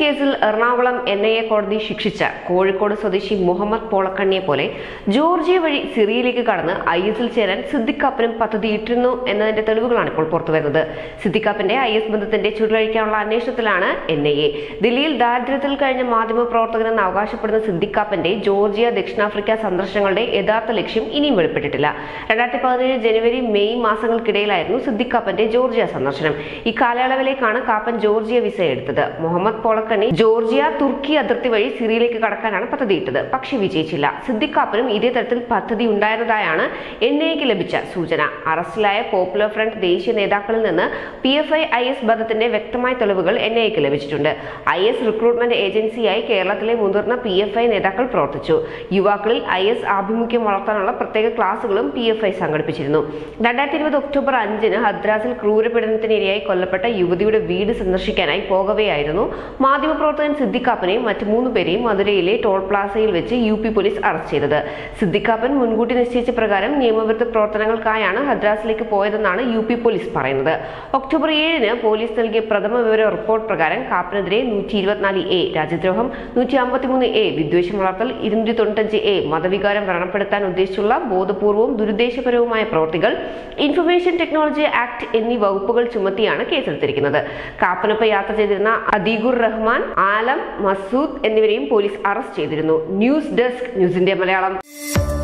കേസിൽ Ernakulam N I A കോടതി ശിക്ഷിച്ച കോഴിക്കോട് സ്വദേശി മുഹമ്മദ് പോളക്കണ്ണിയെ പോലെ ജോർജിയ വഴി സിറിയയിലേക്ക് കടന്ന് ഐ എസിൽ ചേരാൻ സിദ്ദിഖാപ്പനും പദ്ധതിയിട്ടിരുന്നു എന്നതിന്റെ തെളിവുകളാണ് ഇപ്പോൾ പുറത്തുവരുന്നത് സിദ്ദിഖാപ്പിന്റെ ഐ എസ് ബന്ധത്തിന്റെ ചുരുളഴിക്കാനുള്ള അന്വേഷണത്തിലാണ് എൻ ഐ എ ദില്ലിയിൽ ദാരിദ്ര്യത്തിൽ കഴിഞ്ഞ മാധ്യമ പ്രവർത്തകനെന്ന് അവകാശപ്പെടുന്ന സിദ്ദിഖാപ്പന്റെ ജോർജിയ ദക്ഷിണാഫ്രിക്ക സന്ദർശനങ്ങളുടെ യഥാർത്ഥ ലക്ഷ്യം ഇനിയും വെളിപ്പെട്ടിട്ടില്ല രണ്ടായിരത്തി പതിനേഴ് ജനുവരി മെയ് മാസങ്ങൾക്കിടയിലായിരുന്നു സിദ്ദിഖാപ്പന്റെ ജോർജിയ സന്ദർശനം ഈ കാലയളവിലേക്കാണ് കാപ്പൻ ജോർജിയ വിസ എടുത്തത് മുഹമ്മദ് പോളക്കണ്ണി ജോർജിയ തുർക്കി അതിർത്തി വഴി സിറിയയിലേക്ക് കടക്കാനാണ് പദ്ധതിയിട്ടത് പക്ഷേ വിജയിച്ചില്ല സിദ്ദിഖാപ്പനും ഇതേ തരത്തിൽ പദ്ധതി ഉണ്ടായിരുന്നതായാണ് എൻ ഐക്ക് ലഭിച്ച സൂചന അറസ്റ്റിലായ പോപ്പുലർ ഫ്രണ്ട് ദേശീയ നേതാക്കളിൽ നിന്ന് P F I I S ബന്ധത്തിന്റെ വ്യക്തമായ തെളിവുകൾ എൻ ഐക്ക് ലഭിച്ചിട്ടുണ്ട് ഐ എസ് റിക്രൂട്ട്മെന്റ് ഏജൻസിയായി കേരളത്തിലെ മുതിർന്ന പി എഫ് ഐ നേതാക്കൾ പ്രവർത്തിച്ചു യുവാക്കളിൽ ഐ എസ് ആഭിമുഖ്യം വളർത്താനുള്ള പ്രത്യേക ക്ലാസുകളും പി എഫ് ഐ സംഘടിപ്പിച്ചിരുന്നു രണ്ടായിരത്തി ഇരുപത് ഒക്ടോബർ അഞ്ചിന് ഹദ്രാസിൽ ക്രൂരപീഡനത്തിനിരയായി കൊല്ലപ്പെട്ട യുവതിയുടെ വീട് സന്ദർശിക്കാനായി പോകവെയായിരുന്നു മാധ്യമപ്രവർത്തകൻ സിദ്ദിഖാപ്പനെയും മറ്റു മൂന്ന് പേരെയും മധുരയിലെ ടോൾ പ്ലാസയിൽ വെച്ച് യു പി പോലീസ് അറസ്റ്റ് ചെയ്തത് സിദ്ദിഖാപ്പൻ മുൻകൂട്ടി നിശ്ചയിച്ച പ്രകാരം നിയമവിരുദ്ധ പ്രവർത്തനങ്ങൾക്കായാണ് ഹദ്രാസിലേക്ക് പോയതെന്നാണ് യു പി പോലീസ് പറയുന്നത് ഒക്ടോബർ ഏഴിന് പോലീസ് നൽകിയ പ്രഥമ വിവര റിപ്പോർട്ട് പ്രകാരം കാപ്പനെതിരെ നൂറ്റി ഇരുപത്തിനാല് എ രാജ്യദ്രോഹം നൂറ്റി അമ്പത്തിമൂന്ന് എ വിദ്വേഷം വളർത്തൽ ഇരുന്നൂറ്റി തൊണ്ണൂറ്റഞ്ച് എ മതവികാരം വ്രണപ്പെടുത്താൻ ഉദ്ദേശിച്ചുള്ള ബോധപൂർവവും ദുരുദ്ദേശപരവുമായ പ്രവൃത്തികൾ ഇൻഫർമേഷൻ ടെക്നോളജി ആക്ട് എന്നീ വകുപ്പുകൾ ചുമത്തിയാണ് കേസെടുത്തിരിക്കുന്നത് കാപ്പനൊപ്പം യാത്ര ചെയ്തിരുന്ന അദീഖുർ റഹ്മാൻ ആലം മസൂദ് എന്നിവരെയും പോലീസ് അറസ്റ്റ് ചെയ്തിരുന്നു news desk news India Malayalam